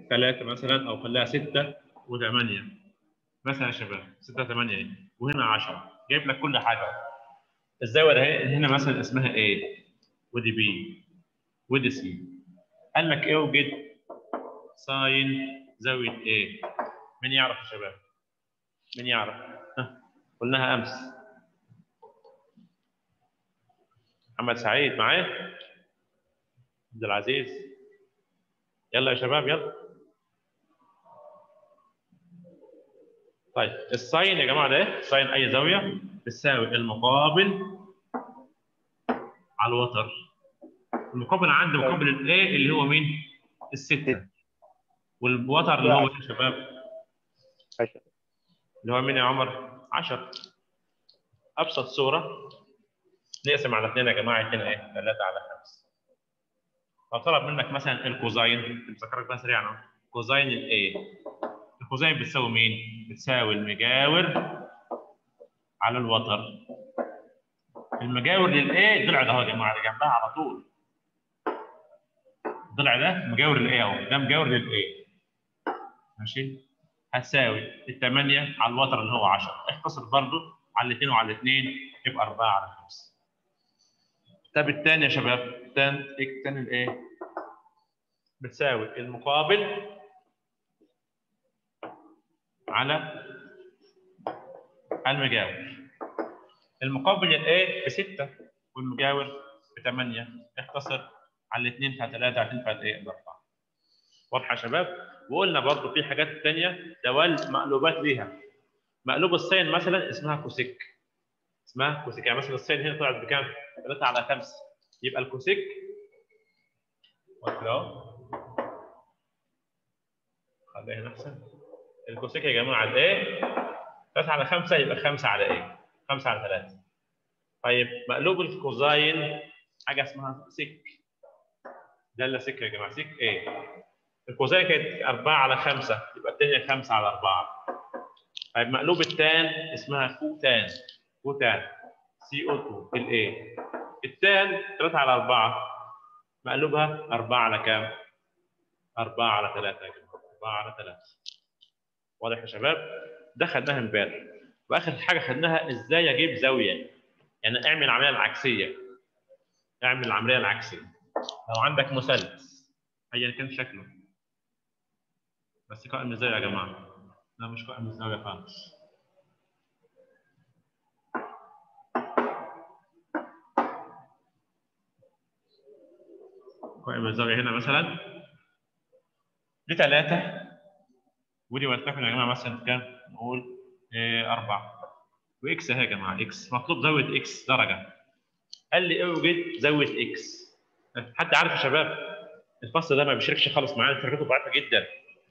3 مثلا او خليها 6 و8 مثلا يا شباب 6 8 ايه وهنا 10 جايب لك كل حاجه الزاويه اهي هنا مثلا اسمها ايه ودي بي ودي سي قال لك اوجد ساين زاويه ايه مين يعرف يا شباب مين يعرف ها قلناها امس محمد سعيد معايا عبد العزيز يلا يا شباب يلا طيب الساين يا جماعه ده ايه؟ ساين اي زاويه بتساوي المقابل على الوتر المقابل عندي مقابل الايه اللي هو مين؟ الستة والوتر اللي هو يا شباب عشرة اللي هو مين يا عمر؟ 10 ابسط صوره نقسم على اثنين يا جماعه اثنين ايه؟ 3 على 5 لو طلب منك مثلا الكوزاين بفكرك بقى سريعا اهو كوزاين الايه الكوزاين بتساوي مين؟ بتساوي المجاور على الوتر المجاور للايه الضلع ده اهو يا جماعه اللي جنبها على طول الضلع ده مجاور للايه اهو ده مجاور للايه ماشي هتساوي الثمانية على الوتر اللي هو 10 اختصر برضه على الاثنين وعلى الاثنين يبقى 4 على 5 طب الثاني يا شباب الثاني الثاني الايه بتساوي المقابل على المجاور المقابل الايه بستة والمجاور بثمانية اختصر على الاثنين فيها ثلاثة على الاثنين فيها ايه بأربعة واضحة يا شباب وقلنا برضه في حاجات تانية دوال مقلوبات ليها مقلوب السين مثلا اسمها كوسيك اسمها كوسيك يعني مثلا السين هنا طلعت بكام؟ 3 على 5 يبقى الكوسيك واضح خليها هنا احسن الكوسيك يا جماعه على ايه؟ 3 على 5 يبقى 5 على ايه؟ 5 على 3 طيب مقلوب الكوزاين حاجه اسمها سيك ده اللي سيك يا جماعه سيك ايه؟ الكوزاين كانت 4 على 5 يبقى الثانيه 5 على 4 طيب مقلوب التان اسمها كوتان كوتان سي او 2 الايه التان 3 على 4 مقلوبها 4 على كام؟ 4 على 3 يا جماعه 4 على 3 واضح يا شباب؟ ده خدناها امبارح واخر حاجه خدناها ازاي اجيب زاويه يعني اعمل العمليه العكسيه اعمل العمليه العكسيه لو عندك مثلث ايا كان شكله بس قائم ازاي يا جماعه؟ لا مش قائم الزاويه خالص قائم الزاويه هنا مثلا دي ثلاثة ودي ولتكن يا جماعه مثلا كام؟ نقول إيه أربعة وإكس أهي يا جماعه إكس مطلوب زاوية إكس درجة قال لي اوجد زاوية إكس حد عارف يا شباب الفصل ده ما بيشاركش خالص معانا تركته ضعيفة جدا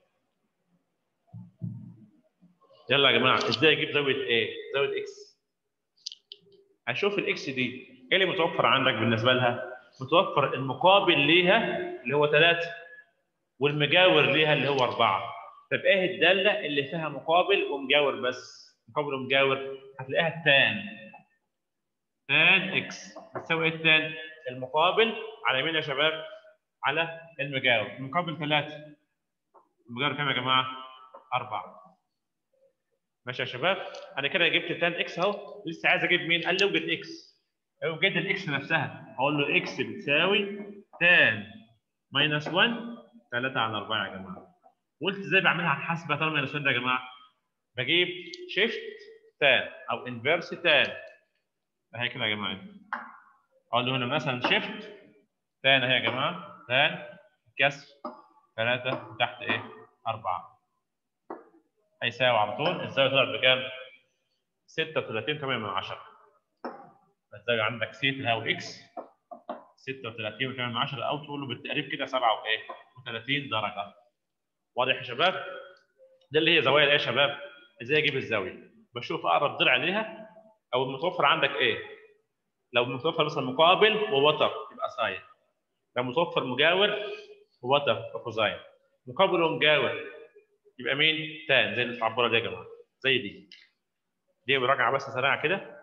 يلا يا جماعه ازاي اجيب زاويه ايه؟ زاويه اكس. هشوف الاكس دي ايه اللي متوفر عندك بالنسبه لها؟ متوفر المقابل ليها اللي هو 3 والمجاور ليها اللي هو 4. طب ايه الداله اللي فيها مقابل ومجاور بس؟ مقابل ومجاور هتلاقيها التان. تان اكس بتساوي ايه التان؟ المقابل على يمين يا شباب؟ على المجاور. المقابل 3 المجاور كام يا جماعه؟ 4. ماشي يا شباب انا كده جبت تان اكس اهو لسه عايز اجيب مين قال لي اوجد اكس اوجد الاكس نفسها اقول له اكس بتساوي تان ماينس 1 3 على 4 يا جماعه قلت ازاي بعملها على الحاسبه تان ماينس 1 ده يا جماعه بجيب شيفت تان او انفيرس تان اهي كده يا جماعه اقول له هنا مثلا شيفت تان اهي يا جماعه تان كسر 3 وتحت ايه 4 هيساوي على طول الزاويه طلعت بكام؟ 36 8 من 10 الزاويه عندك س اللي هو اكس 36 8 من 10 او تقول له بالتقريب كده 7 وايه؟ و30 درجه واضح يا شباب؟ ده اللي هي زوايا الايه يا شباب؟ ازاي اجيب الزاويه؟ بشوف اقرب ضلع ليها او المتوفر عندك ايه؟ لو متوفر مثلا مقابل ووتر يبقى ساين لو متوفر مجاور ووتر وكوزاين مقابل ومجاور يبقى مين؟ تان زي اللي العباره دي يا جماعه زي دي. دي مراجعه بس سريعه كده.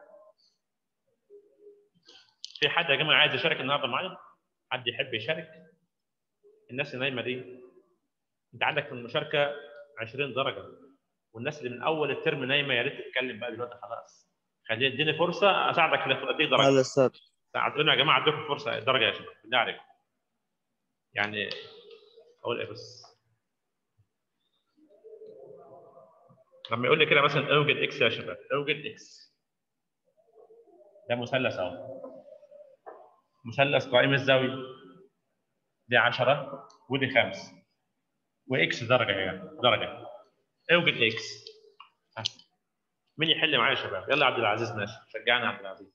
في حد يا جماعه عايز يشارك النهارده معايا؟ حد يحب يشارك؟ الناس النايمه دي انت عندك في المشاركه 20 درجه والناس اللي من اول الترم نايمه يا ريت تتكلم بقى دلوقتي خلاص خليني اديني فرصه اساعدك في اديك درجه هلا استاذ ساعدونا يا جماعه اديكم فرصه درجه يا شباب بالله عليكم يعني اقول ايه بس لما يقول لي كده مثلا اوجد اكس يا شباب اوجد اكس ده مثلث اهو مثلث قائم الزاويه دي 10 ودي 5 واكس درجه يا جماعه درجه اوجد اكس ها. مين يحل معايا يا شباب يلا عبد العزيز ماشي شجعنا يا عبد العزيز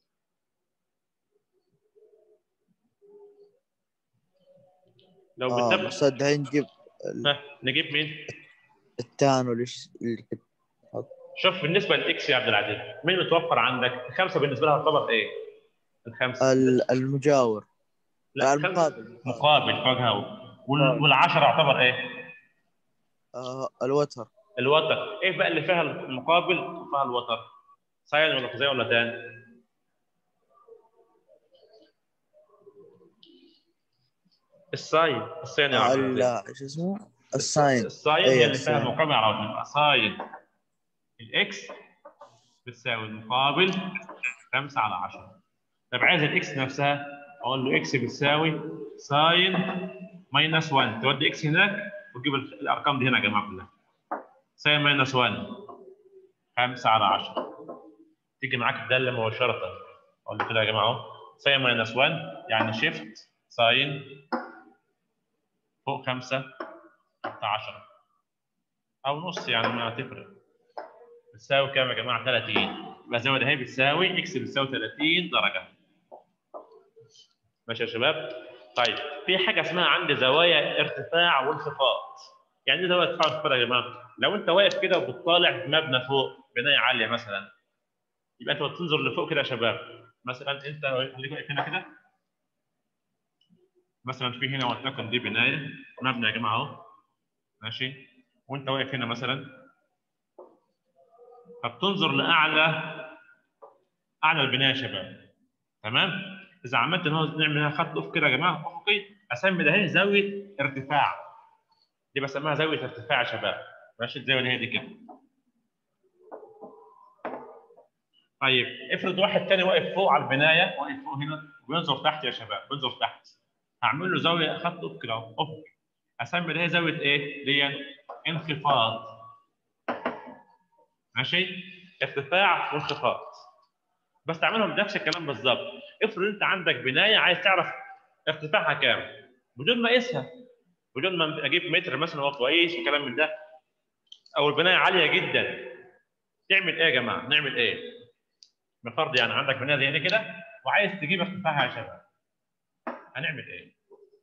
لو اه بتتابع استاذ دحين نجيب ال- ها نجيب مين؟ التان والإيش اللي كنت شوف بالنسبه للاكس يا عبد العزيز مين متوفر عندك؟ الخمسه بالنسبه لها تعتبر ايه؟ الخمسه ال- المجاور لا المقابل. الخمسة مقابل فوقها وال... والعشره يعتبر ايه؟ آه الوتر الوتر ايه بقى اللي فيها المقابل وفيها الوتر؟ ساين ولا كوزين ولا تان؟ الساين الساين يا عبد العزيز ال- شو اسمه الساين الساين أيوة، هي اللي فيها الساين. المقابل على وجه يبقى ساين الاكس بتساوي المقابل 5 على 10 طب عايز الاكس نفسها اقول له اكس بتساوي ساين ماينس 1 تودي اكس هناك وتجيب ال- الارقام دي هنا يا جماعه كلها ساين ماينس 1 5 على 10 تيجي معاك الداله مباشره اقول له كده يا جماعه اهو ساين ماينس 1 يعني شيفت ساين فوق 5 حتى 10 او نص يعني ما تفرق بتساوي كام يا جماعه 30 يبقى الزاويه ده هي بتساوي اكس بتساوي 30 درجه ماشي يا شباب طيب في حاجه اسمها عندي زوايا ارتفاع وانخفاض يعني ايه زاويه ارتفاع وانخفاض يا جماعه لو انت واقف كده وبتطالع مبنى فوق بنايه عاليه مثلا يبقى انت بتنظر لفوق كده يا شباب مثلا انت خليك واقف هنا كده مثلا في هنا ولتكن دي بنايه مبنى يا جماعه اهو ماشي وانت واقف هنا مثلا فبتنظر لاعلى اعلى البنايه يا شباب تمام اذا عملت ان هو نعمل هنا خط افق كده يا جماعه افقي اسمي ده هي زاويه ارتفاع دي بسميها زاويه ارتفاع يا شباب ماشي الزاويه اللي هي دي كده طيب افرض واحد تاني واقف فوق على البنايه واقف فوق هنا وبينظر تحت يا شباب بينظر تحت هعمل له زاويه خط افق كده اهو افق اسمي ده هي زاويه ايه؟ دي انخفاض ماشي؟ ارتفاع وانخفاض بس تعملهم نفس الكلام بالظبط افرض انت عندك بنايه عايز تعرف ارتفاعها كام بدون ما اقيسها بدون ما اجيب متر مثلا هو كويس وكلام من ده او البنايه عاليه جدا تعمل ايه يا جماعه؟ نعمل ايه؟ بفرض يعني عندك بنايه زي دي كده وعايز تجيب ارتفاعها يا شباب هنعمل ايه؟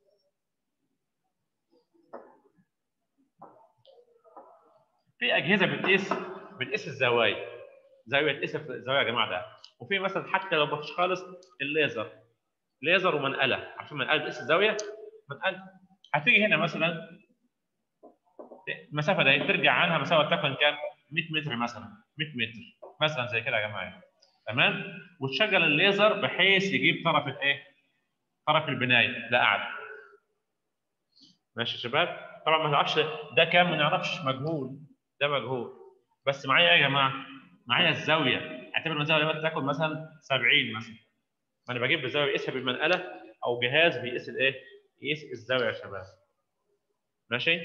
في اجهزه بتقيس بتقيس الزوايا زاويه تقيس الزوايا يا جماعه ده وفي مثلا حتى لو مفيش خالص الليزر ليزر ومنقله عشان منقله بتقيس الزاويه منقله هتيجي هنا مثلا المسافه دي ترجع عنها مسافه تكن كام 100 متر مثلا 100 متر مثلا زي كده يا جماعه تمام وتشغل الليزر بحيث يجيب طرف الايه طرف البنايه ده اعلى ماشي يا شباب طبعا ما نعرفش ده كام ما نعرفش مجهول ده مجهول بس معايا ايه يا جماعه معايا الزاويه اعتبر الزاويه دي تاكل مثلا 70 مثلا فانا بجيب الزاويه اقيسها بالمنقله او جهاز بيقيس الايه يقيس الزاويه يا شباب ماشي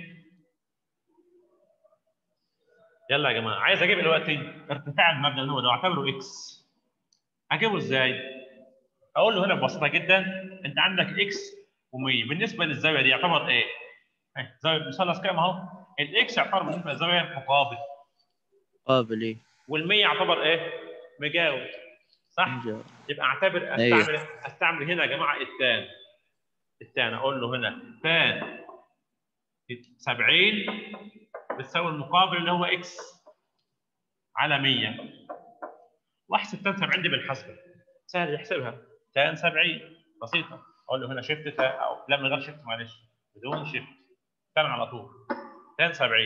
يلا يا جماعه عايز اجيب دلوقتي ارتفاع المبنى اللي هو ده اعتبره اكس اجيبه ازاي اقول له هنا ببساطه جدا انت عندك اكس و100 بالنسبه للزاويه دي يعتبر ايه اهي زاويه مثلث كام اهو الاكس يعتبر بالنسبه للزاويه مقابل قابل ايه وال100 يعتبر ايه مجاور صح مجاور. يبقى اعتبر أيوه. استعمل استعمل هنا يا جماعه التان التان اقول له هنا تان 70 بتساوي المقابل اللي هو اكس على 100 واحسب تان 70 دي بالحسبه سهل يحسبها تان 70 بسيطه اقول له هنا شيفت تان او لا من غير شيفت معلش بدون شيفت تان على طول تان 70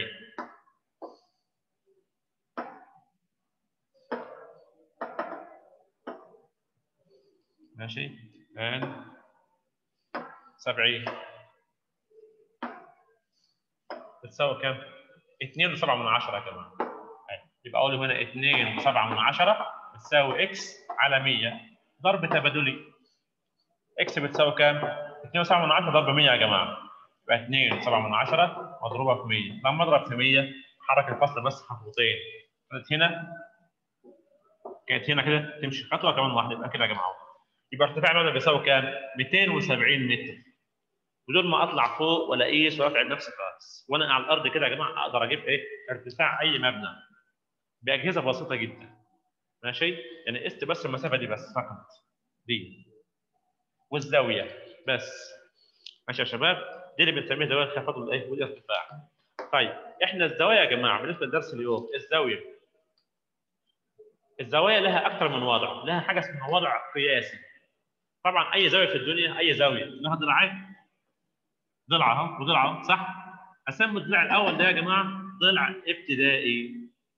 ماشي تان 70 بتساوي كام؟ 2 و7 من 10 يا جماعه أهي. يبقى اقول هنا 2 و7 من 10 بتساوي اكس على 100 ضرب تبادلي اكس بتساوي كام؟ 2 و7 من 10 ضرب 100 يا جماعه يبقى 2 و7 من 10 مضروبه في 100 لما اضرب في 100 حرك الفصل بس خطوتين كانت هنا كانت هنا كده تمشي خطوه كمان واحده يبقى كده يا جماعه يبقى ارتفاع الوضع بيساوي كام؟ 270 متر بدون ما اطلع فوق ولا اقيس ولا اتعب نفسي خالص وانا على الارض كده يا جماعه اقدر اجيب ايه؟ ارتفاع اي مبنى باجهزه بسيطه جدا ماشي؟ يعني قست بس المسافه دي بس فقط دي والزاويه بس ماشي يا شباب؟ دي اللي بنسميها زاويه الخفض والايه؟ والارتفاع طيب احنا الزوايا يا جماعه بالنسبه لدرس اليوم الزاويه الزوايا لها اكثر من وضع لها حاجه اسمها وضع قياسي طبعا اي زاويه في الدنيا اي زاويه لها ضلعين ضلع اهو وضلع اهو صح اسمي الضلع الاول ده يا جماعه ضلع ابتدائي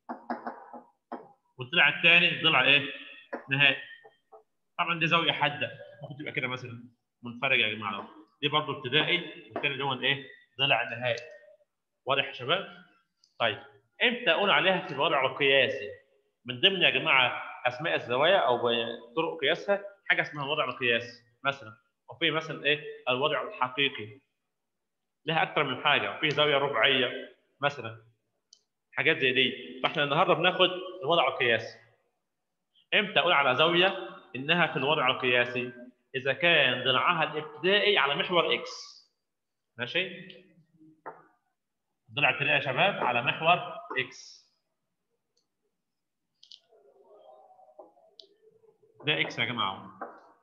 والضلع الثاني ضلع ايه نهائي طبعا دي زاويه حاده ممكن تبقى كده مثلا منفرجه يا جماعه دي برضه ابتدائي والثاني ده هو ايه ضلع نهائي واضح يا شباب طيب امتى اقول عليها في الوضع القياسي من ضمن يا جماعه اسماء الزوايا او طرق قياسها حاجه اسمها الوضع القياسي مثلا وفي مثلا ايه الوضع الحقيقي لها اكثر من حاجه وفي زاويه رباعيه مثلا حاجات زي دي فاحنا النهارده بناخد الوضع القياسي امتى اقول على زاويه انها في الوضع القياسي اذا كان ضلعها الابتدائي على محور اكس ماشي ضلع ابتدائي يا شباب على محور اكس ده اكس يا جماعه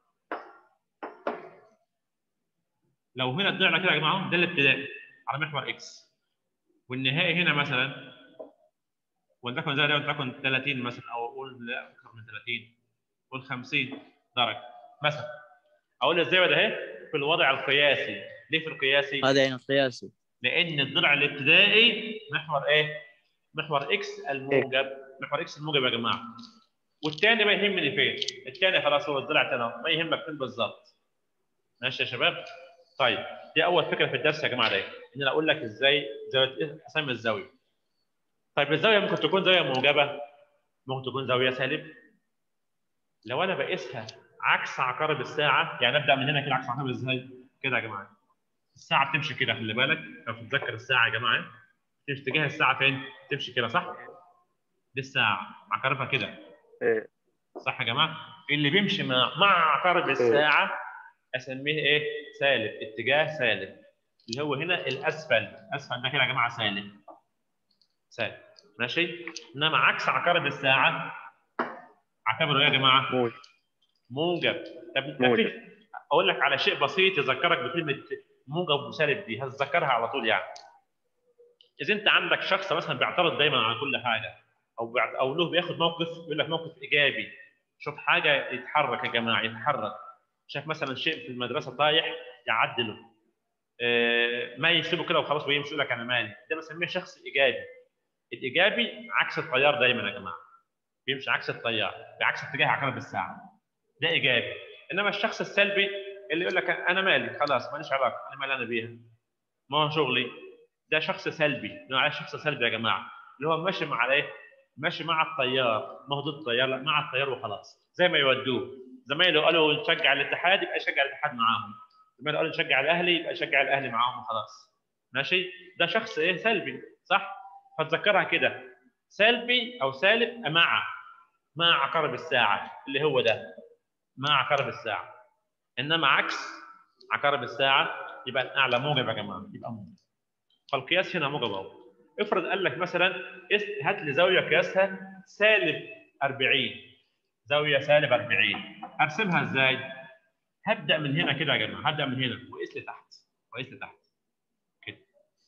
لو هنا طلعنا كده يا جماعه ده الابتدائي على محور اكس والنهائي هنا مثلا ولتكن زي ده ولتكن 30 مثلا او اقول لا اكثر من 30 قول 50 درجه مثلا اقول الزاويه ده اهي في الوضع القياسي ليه في القياسي؟ هذا يعني قياسي لان الضلع الابتدائي محور ايه؟ محور اكس الموجب محور اكس الموجب يا جماعه والثاني ما يهمني فين الثاني خلاص هو الضلع الثاني ما يهمك فين بالظبط ماشي يا شباب طيب دي اول فكره في الدرس يا جماعه ده ان انا اقول لك ازاي زاويه اسمي الزاويه طيب الزاويه ممكن تكون زاويه موجبه ممكن تكون زاويه سالب لو انا بقيسها عكس عقارب الساعه يعني ابدا من هنا كده عكس عقارب ازاي كده يا جماعه الساعه بتمشي كده خلي بالك لو تتذكر الساعه يا جماعه تمشي اتجاه الساعه فين تمشي كده صح دي الساعه عقاربها كده ايه صح يا جماعه اللي بيمشي مع مع عقارب الساعه اسميه ايه سالب اتجاه سالب اللي هو هنا الاسفل اسفل ده كده يا جماعه سالب سالب ماشي انما عكس عقارب الساعه اعتبره ايه يا جماعه موجب موجب طب موجب. في- اقول لك على شيء بسيط يذكرك بكلمه موجب وسالب دي هتذكرها على طول يعني اذا انت عندك شخص مثلا بيعترض دايما على كل حاجه او بيعت... او له بياخد موقف يقول لك موقف ايجابي شوف حاجه يتحرك يا جماعه يتحرك شاف مثلا شيء في المدرسه طايح يعدله آه، ما يسيبه كده وخلاص ويمشي يقول لك انا مالي ده بسميه شخص ايجابي الايجابي عكس التيار دايما يا جماعه بيمشي عكس التيار بعكس اتجاه عقارب الساعه ده ايجابي انما الشخص السلبي اللي يقول لك انا مالي خلاص ماليش علاقه انا مالي انا بيها ما هو شغلي ده شخص سلبي ده عليه شخص سلبي يا جماعه اللي هو ماشي مع ايه ماشي مع التيار ما هو ضد التيار لا مع التيار وخلاص زي ما يودوه زمايله قالوا نشجع الاتحاد يبقى يشجع الاتحاد معاهم زمايله قالوا نشجع الاهلي يبقى يشجع الاهلي معاهم وخلاص ماشي ده شخص ايه سلبي صح فتذكرها كده سلبي او سالب مع مع عقارب الساعه اللي هو ده مع عقارب الساعه انما عكس عقارب الساعه يبقى الاعلى موجب يا جماعه يبقى موجب فالقياس هنا موجب اهو افرض قال لك مثلا اس- هات لي زاويه قياسها سالب 40 زاويه سالب 40 ارسمها ازاي؟ هبدا من هنا كده يا جماعه هبدا من هنا واقيس لي تحت واقيس لي تحت كده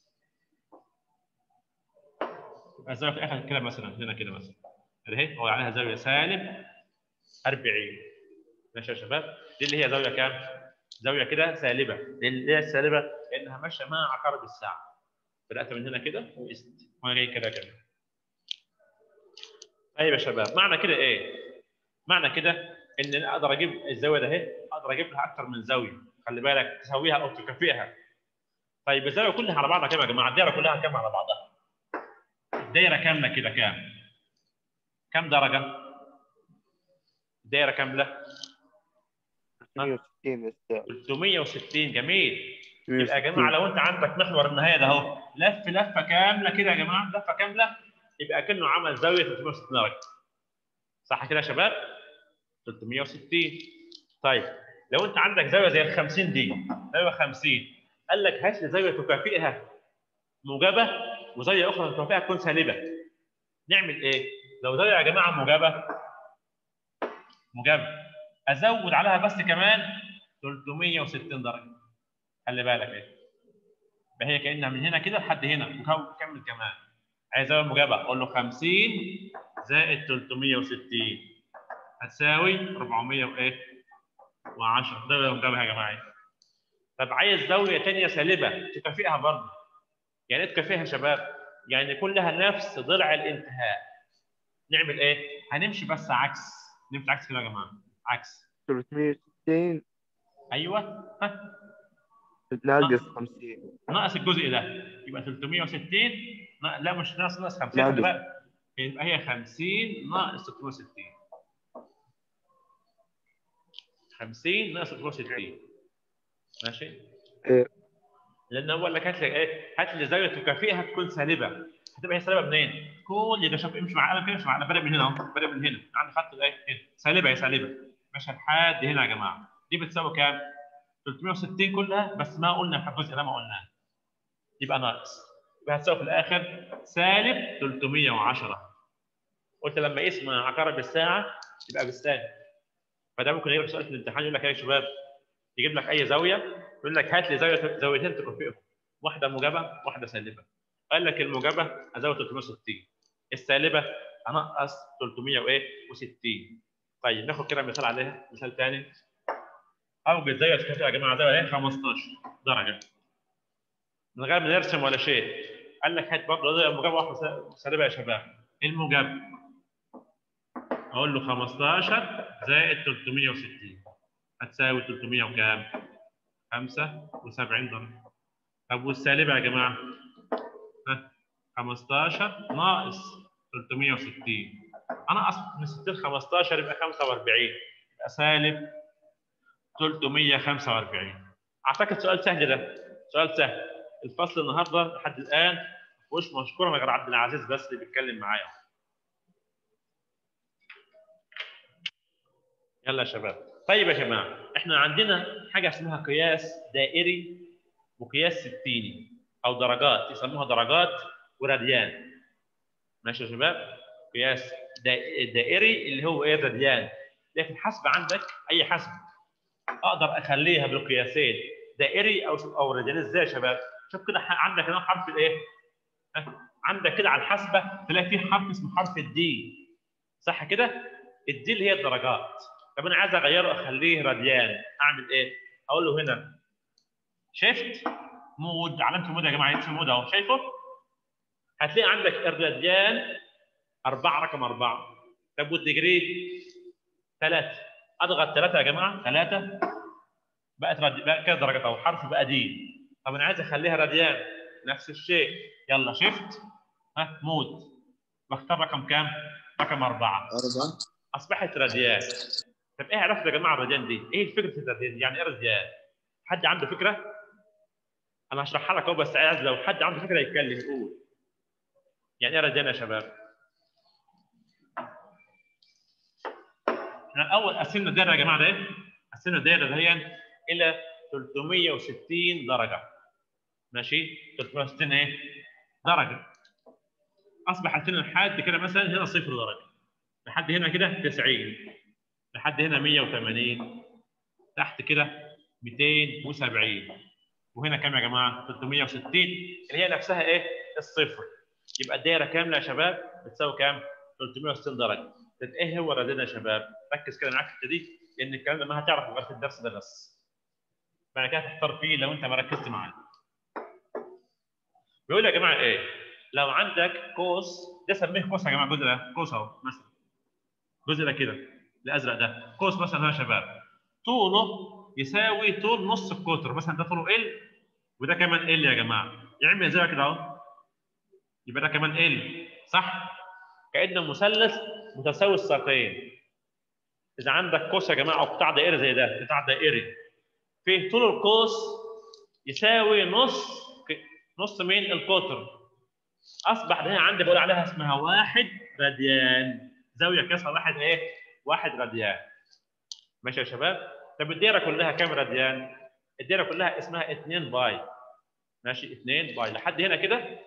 يبقى الزاويه في الاخر كده مثلا هنا كده مثلا اهي هو عليها زاويه سالب 40 ماشي يا شباب دي اللي هي زاويه كام؟ زاويه كده سالبه دي اللي هي السالبه لانها ماشيه مع عقارب الساعه بدات من هنا كده وقست وانا جاي كده كده طيب يا شباب معنى كده ايه؟ معنى كده ان انا اقدر اجيب الزاويه ده اهي اقدر اجيب لها اكثر من زاويه خلي بالك تساويها او تكافئها طيب الزاويه كلها على بعضها كام يا جماعه؟ الدايره كلها كام على بعضها؟ الدايره كامله كده كام؟ كام درجه؟ دايره كامله 160 استاذ 360 جميل يبقى يا جماعه لو انت عندك محور النهايه ده اهو لف لفه كامله كده يا جماعه لفه كامله يبقى كانه عمل زاويه 360 درجه صح كده يا شباب 360 طيب لو انت عندك زاويه زي ال 50 دي زاويه 50 قال لك هات لي زاويه تكافئها موجبه وزاويه اخرى تكافئها تكون سالبه نعمل ايه لو زاويه يا جماعه موجبه موجبه ازود عليها بس كمان 360 درجه خلي بالك ايه فهي كانها من هنا كده لحد هنا وكمل كمان عايز زاويه موجبه اقول له 50 زائد 360 هتساوي 400 وايه و10 زاويه موجبه يا جماعه طب عايز زاويه ثانيه سالبه تكافئها برضه يعني ايه تكافئها يا شباب يعني يكون لها نفس ضلع الانتهاء نعمل ايه هنمشي بس عكس نمشي عكس كده يا جماعه عكس 360 ايوه ها ناقص 50 ناقص الجزء ده يبقى 360 نا- لا مش ناقص ناقص 50 ناقص. خلي بالك يبقى هي 50 ناقص 360 50 ناقص 360 ماشي إيه. لان هو لك هات لي ايه هات لي زاويه تكافئها تكون سالبه هتبقى هي سالبه منين؟ كل ده شوف امشي مع قلم كده امشي مع قلم بادئ من هنا اهو بادئ من هنا عندي خط ايه هنا سالبه هي سالبه ماشيه لحد هنا يا جماعه دي بتساوي كام؟ 360 كلها بس ما قلنا في الجزء ده ما قلناه يبقى ناقص يبقى هتساوي في الاخر سالب 310 قلت لما اسم عقارب بالساعه يبقى بالسالب فده ممكن يجيب سؤال في الامتحان يقول لك ايه يا شباب يجيب لك اي زاويه يقول لك هات لي زاويه زاويتين تكافئهم واحده موجبه واحده سالبه قال لك الموجبه ازود 360 السالبه انقص 300 وايه و60 طيب ناخد كده مثال عليها مثال ثاني اوجد زاويه تكافئ يا جماعه زاويه ايه 15 درجه من غير ما نرسم ولا شيء قال لك هات برضه زاويه موجبه واحده سالبه يا شباب الموجب اقول له 15 زائد 360 هتساوي 300 وكام؟ 75 درجه طب والسالبه يا جماعه؟ ها 15 ناقص 360 انقص من 60 15 يبقى 45 يبقى سالب 345 اعتقد سؤال سهل ده سؤال سهل الفصل النهارده لحد الان مش مشكور غير عبد العزيز بس اللي بيتكلم معايا يلا يا شباب طيب يا جماعه احنا عندنا حاجه اسمها قياس دائري وقياس ستيني او درجات يسموها درجات وراديان ماشي يا شباب قياس دا- دائري اللي هو ايه راديان لكن حسب عندك اي حسب اقدر اخليها بالقياسين دائري او او راديان ازاي يا شباب شوف كده ح- عندك هنا حرف الايه ها؟ عندك كده على الحسبه تلاقي في حرف اسمه حرف الدي صح كده الدي اللي هي الدرجات طب انا عايز اغيره اخليه راديان اعمل ايه اقول له هنا شيفت مود علامه المود يا جماعه اسمه مود اهو شايفه هتلاقي عندك الراديان أربعة رقم أربعة طب والديجري ثلاثة أضغط ثلاثة يا جماعة ثلاثة بقت رادي... بقى كده درجة أو حرف بقى دي طب أنا عايز أخليها راديان نفس الشيء يلا شيفت ها مود بختار رقم كام؟ رقم أربعة أربعة أصبحت راديان طب إيه عرفت يا جماعة الراديان دي؟ إيه فكرة الراديان دي؟ يعني إيه راديان؟ حد عنده فكرة؟ أنا هشرحها لك أهو بس عايز لو حد عنده فكرة يتكلم يقول يعني إيه راديان يا شباب؟ احنا الاول قسمنا الدايره يا جماعه ده ايه؟ قسمنا الدايره دهيا الى 360 درجه ماشي 360 ايه؟ درجه اصبح عندنا لحد كده مثلا هنا صفر درجه لحد هنا كده 90 لحد هنا 180 تحت كده 270 وهنا كام يا جماعه؟ 360 اللي هي نفسها ايه؟ الصفر يبقى الدايره كامله يا شباب بتساوي كام؟ 360 درجه طب ايه هو الراديان يا شباب؟ ركز كده معاك في الحته دي لان الكلام ده ما هتعرفه غير في الدرس ده بس. بعد كده تحتار فيه لو انت ما ركزت معايا. بيقول يا جماعه ايه؟ لو عندك قوس ده سميه قوس يا جماعه الجزء ده قوس اهو مثلا. الجزء ده كده الازرق ده قوس مثلا يا شباب طوله يساوي طول نص القطر مثلا ده طوله ال وده كمان ال يا جماعه يعمل زي كده اهو يبقى ده كمان ال صح كانه مثلث متساوي الساقين اذا عندك قوس يا جماعه او قطاع دائري زي ده قطاع دائري فيه طول القوس يساوي نص نص من القطر اصبح ده عندي بقول عليها اسمها واحد راديان زاويه كسرها واحد ايه؟ واحد راديان ماشي يا شباب؟ طب الدايره كلها كام راديان؟ الدايره كلها اسمها 2 باي ماشي 2 باي لحد هنا كده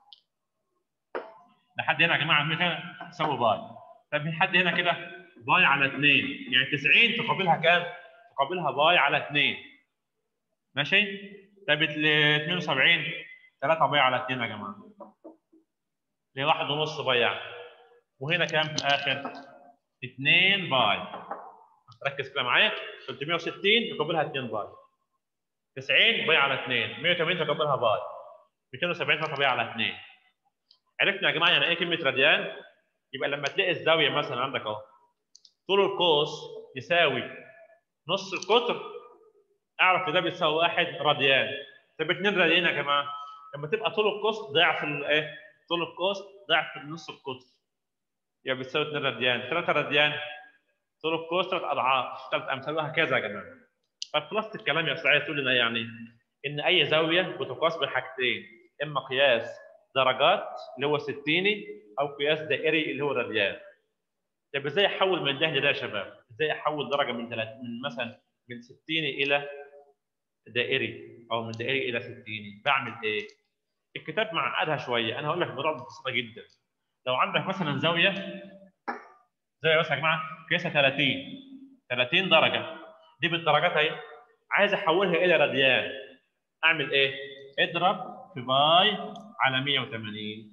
لحد هنا يا جماعه متى تساوي باي طب لحد هنا كده باي على 2 يعني 90 تقابلها كام؟ تقابلها باي على 2 ماشي؟ طب ال 72 3 باي على 2 يا جماعه اللي واحد ونص باي يعني وهنا كام في الاخر؟ 2 باي ركز كده معايا 360 يقابلها 2 باي 90 باي على 2 180 تقابلها باي 270 تقابلها باي على 2 عرفنا يا جماعه يعني ايه كلمه راديان؟ يبقى لما تلاقي الزاويه مثلا عندك اهو طول القوس يساوي نص القطر اعرف ان ده بيساوي واحد راديان طب 2 راديان يا جماعه لما تبقى طول القوس ضعف الايه؟ طول القوس ضعف نص القطر يبقى بتساوي 2 راديان 3 راديان طول القوس ثلاث اضعاف ثلاث امثال وهكذا يا جماعه طب خلاصه الكلام يا سعيد تقول لنا يعني ان اي زاويه بتقاس بحاجتين اما قياس درجات اللي هو ستيني او قياس دائري اللي هو راديان طب ازاي احول من ده لده يا شباب؟ ازاي احول درجه من ثلاث من مثلا من ستيني الى دائري او من دائري الى ستيني بعمل ايه؟ الكتاب معقدها شويه انا هقول لك بطريقه بسيطه جدا لو عندك مثلا زاويه زاويه مثلا يا جماعه قياسها 30 30 درجه دي بالدرجات اهي عايز احولها الى راديان اعمل ايه؟ اضرب في باي على 180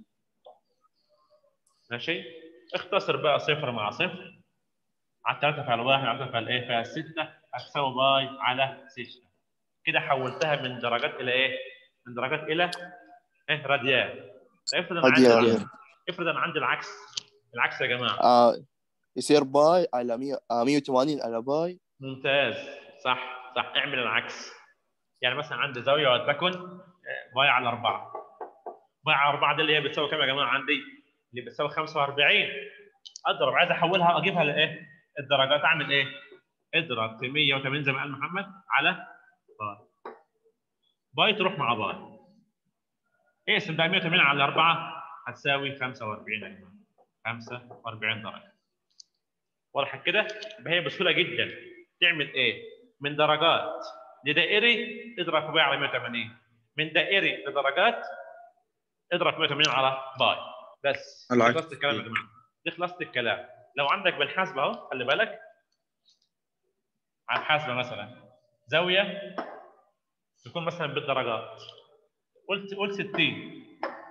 ماشي؟ اختصر بقى صفر مع صفر على 3 فعل 1 على 3 فعل ايه؟ فعل 6 هتساوي باي على 6 كده حولتها من درجات الى ايه؟ من درجات الى ايه راديان افرض انا عندي راديان. العكس. افرض انا عندي العكس العكس يا جماعه آه يصير باي على 100 آه 180 على باي ممتاز صح صح اعمل العكس يعني مثلا عندي زاويه ولتكن آه، باي على 4 باي على 4 دي اللي هي بتساوي كام يا جماعه عندي؟ اللي بتساوي 45 اضرب عايز احولها اجيبها لايه؟ الدرجات اعمل ايه؟ اضرب في 180 زي ما قال محمد على باي باي تروح مع باي اقسم بقى 180 على 4 هتساوي 45 يا جماعه 45 درجه واضح كده يبقى هي بسهوله جدا تعمل ايه من درجات لدائري اضرب في باي على 180 من دائري لدرجات اضرب في 180 على باي بس العكس. خلصت الكلام يا جماعه دي خلصت الكلام لو عندك بالحاسبه اهو خلي بالك على الحاسبه مثلا زاويه تكون مثلا بالدرجات قلت قلت 60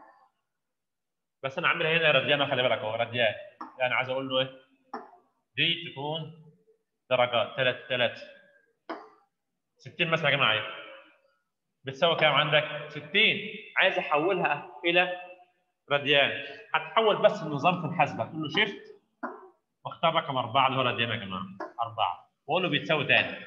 بس انا عاملها هنا راديان خلي بالك اهو راديان يعني عايز اقول له ايه دي تكون درجات ثلاث ثلاث 60 مثلا يا جماعه ايه بتساوي كام عندك 60 عايز احولها الى راديان هتحول بس النظام في الحاسبه تقول له شيفت واختار رقم اربعه اللي هو راديان يا جماعه اربعه واقول له بيتساوي تاني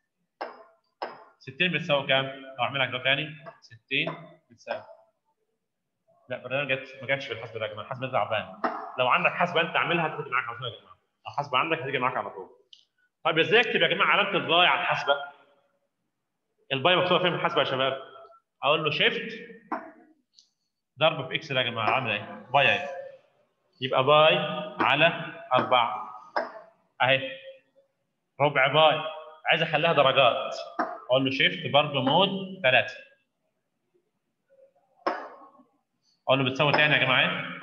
60 بتساوي كام؟ لو اعملها كده تاني 60 بتساوي لا البرنامج جت ما جاتش في الحاسبه ده يا جماعه الحاسبه تعبان لو عندك حاسبه انت اعملها هتيجي معاك على طول يا جماعه لو حاسبه عندك هتيجي معاك على طول طيب ازاي اكتب يا جماعه علامه الباي على الحاسبه؟ الباي مكتوبه فين في الحاسبه يا شباب؟ اقول له شيفت ضرب في اكس ده يا جماعه عامل ايه؟ باي اهي يبقى باي على 4 اهي ربع باي عايز اخليها درجات اقول له شيفت ضرب مود 3 اقول له بتساوي تاني يا جماعه ايه؟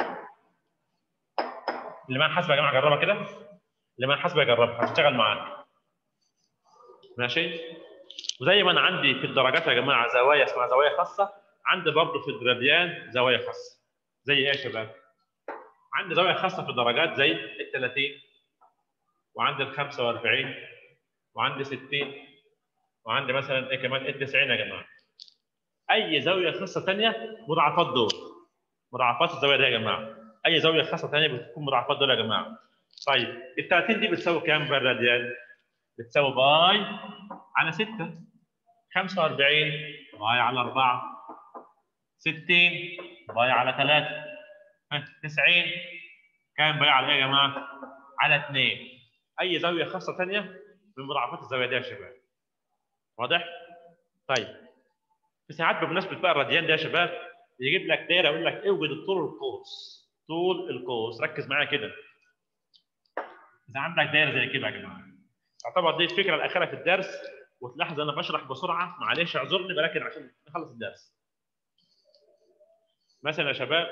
اللي معاه حاسبه يا جماعه جربها كده اللي معاه حاسبه يجربها هتشتغل معاك ماشي وزي ما انا عندي في الدرجات يا جماعه زوايا اسمها زوايا خاصه عندي برضه في الجراديان زوايا خاصه زي ايه يا شباب؟ عندي زاويه خاصه في الدرجات زي ال 30 وعندي ال 45 وعندي 60 وعندي مثلا ايه كمان ال 90 يا جماعه اي زاويه خاصه ثانيه مضاعفات دول مضاعفات الزاويه دي يا جماعه اي زاويه خاصه ثانيه بتكون مضاعفات دول يا جماعه طيب ال 30 دي بتساوي كام بالراديان؟ بتساوي باي على 6 45 باي على 4 60 باي على 3 ها 90 كام باي على ايه يا جماعه؟ على 2 اي زاويه خاصه ثانيه من مضاعفات الزاويه دي يا شباب واضح؟ طيب في ساعات بمناسبه بقى الراديان ده يا شباب يجيب لك دايره يقول لك اوجد الطول القوس طول القوس ركز معايا كده اذا عندك دايره زي كده يا جماعه تعتبر دي الفكره الاخيره في الدرس وتلاحظ انا بشرح بسرعه معلش اعذرني ولكن عشان نخلص الدرس مثلا يا شباب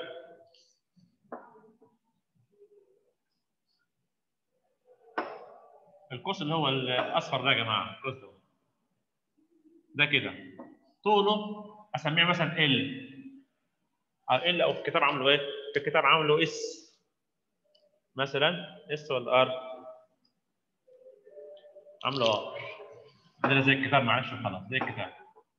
القوس اللي هو الاصفر ده يا جماعه القوس ده ده كده طوله اسميه مثلا ال ال او في الكتاب عامله ايه؟ في الكتاب عامله اس مثلا اس ولا ار؟ عامله ار عندنا زي الكتاب معلش خلاص زي الكتاب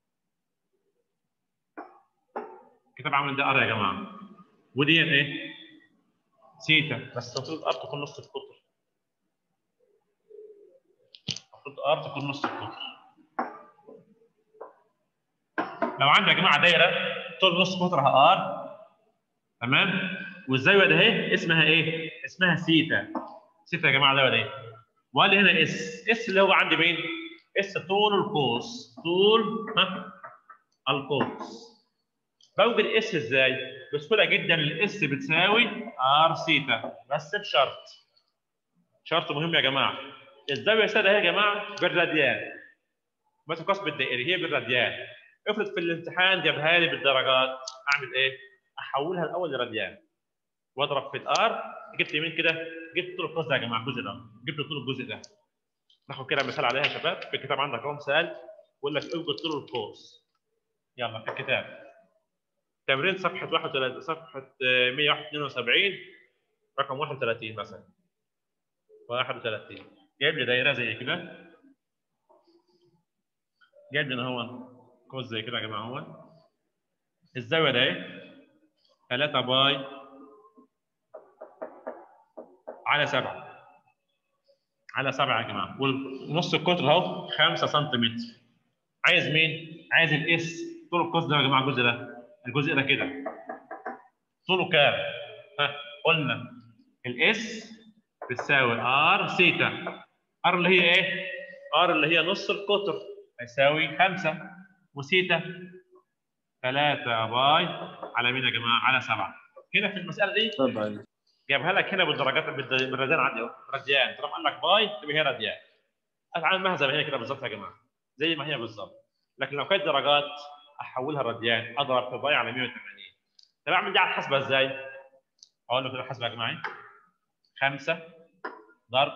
الكتاب عامل ده ار يا جماعه ودي ايه؟ سيتا بس المفروض ار تكون نص القطر المفروض ار تكون نص القطر لو عندك يا جماعه دايره طول نص قطرها ار تمام والزاويه ده اهي اسمها ايه؟ اسمها سيتا سيتا يا جماعه الزاويه دي وقال لي هنا اس اس اللي هو عندي مين؟ اس طول القوس طول ها القوس بوجد اس ازاي؟ بسهوله جدا الاس بتساوي ار سيتا بس بشرط شرط مهم يا جماعه الزاويه السادة اهي يا جماعه بالراديان ما تقاس بالدائري هي بالراديان افرض في الامتحان جابها لي بالدرجات اعمل ايه؟ احولها الاول لراديان واضرب في الار جبت يمين كده جبت طول القوس ده يا جماعه الجزء ده جبت طول الجزء ده ناخد كده مثال عليها يا شباب في الكتاب عندك اهو مثال بيقول لك اوجد طول القوس يلا في الكتاب تمرين صفحه 31 صفحه 172 رقم 31 مثلا 31 جايب لي دايره زي كده جايب لي هو قوس زي كده يا جماعه هو الزاويه ده ايه 3 باي على 7 على 7 يا جماعه ونص القطر اهو 5 سم عايز مين؟ عايز الاس طول القوس ده يا جماعه الجزء ده الجزء ده كده طوله كام؟ ها قلنا الاس بتساوي ار سيتا ار اللي هي ايه؟ ار اللي هي نص القطر هيساوي 5 وسيتا 3 باي على مين يا جماعه؟ على 7 هنا في المساله دي طبعا جابها لك هنا بالدرجات بالراديان عندي اهو راديان طالما قال لك باي تبقى هي راديان اتعامل معها زي ما هي كده بالظبط يا جماعه زي ما هي بالظبط لكن لو كانت درجات احولها راديان اضرب في باي على 180 طب اعمل دي على الحسبه ازاي؟ اقول له كده الحسبه يا جماعه 5 ضرب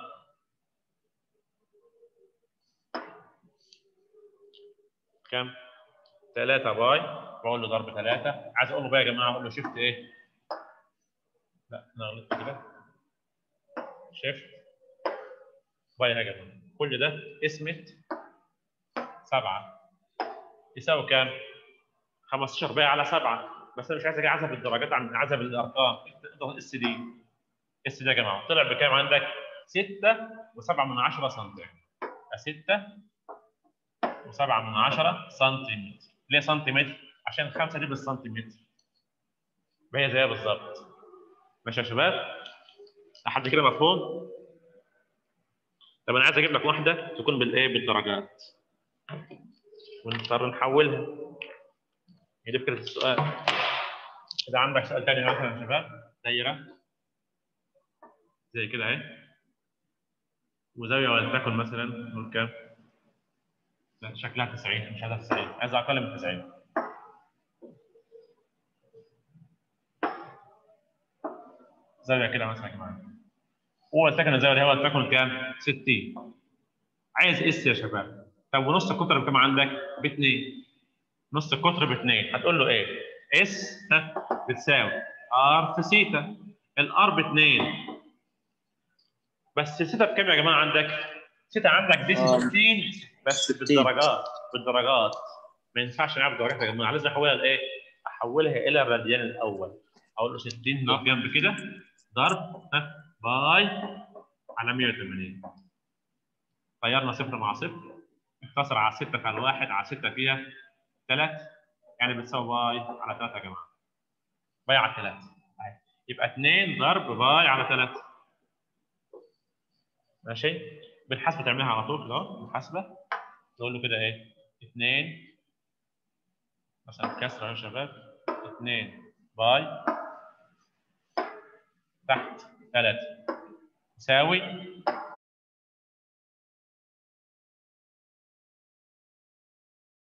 كم؟ 3 باي بقول له ضرب 3 عايز اقول له بقى يا جماعه اقول له شيفت ايه؟ لا انا غلطت كده شيفت باي يا جماعه كل ده اسمه 7 يساوي كام؟ 15 باي على 7 بس انا مش عايز اجي اعزف الدرجات عن عزف الارقام اضغط اس دي اس دي يا جماعه طلع بكام عندك؟ 6 و7 من 10 سم 6 و7 من 10 سنتيمتر ليه سنتيمتر؟ عشان 5 دي بالسنتيمتر هي زيها بالظبط ماشي يا شباب؟ لحد كده مفهوم؟ طب انا عايز اجيب لك واحده تكون بالايه؟ بالدرجات ونضطر نحولها هي دي فكره السؤال اذا عندك سؤال ثاني مثلا يا شباب دايره زي كده اهي وزاويه ولتكن مثلا نقول كام؟ لا شكلها 90 مش عايزها 90 عايزها اقل من 90 زاويه كده مثلا يا جماعه ولتكن الزاويه دي هو ولتكن كام؟ 60 عايز اس يا شباب طب ونص القطر بكام عندك؟ ب 2 نص القطر ب 2 هتقول له ايه؟ اس ها بتساوي ار في سيتا الار ب 2 بس سيتا بكام يا جماعه عندك؟ سيتا عندك دي 60 بس بالدرجات بالدرجات ما ينفعش نعرف درجات يا جماعه لازم احولها لايه؟ احولها الى الراديان الاول اقول له 60 نقف جنب كده ضرب ها باي على 180 غيرنا صفر مع صفر اختصر على 6 على 1 على 6 فيها 3 يعني بتساوي باي على 3 يا جماعه باي على 3 أهي. يبقى 2 ضرب باي على 3 ماشي بالحسبه تعملها على طول كده اهو بالحسبه نقول له كده ايه 2 مثلا كسره يا شباب 2 باي تحت 3 يساوي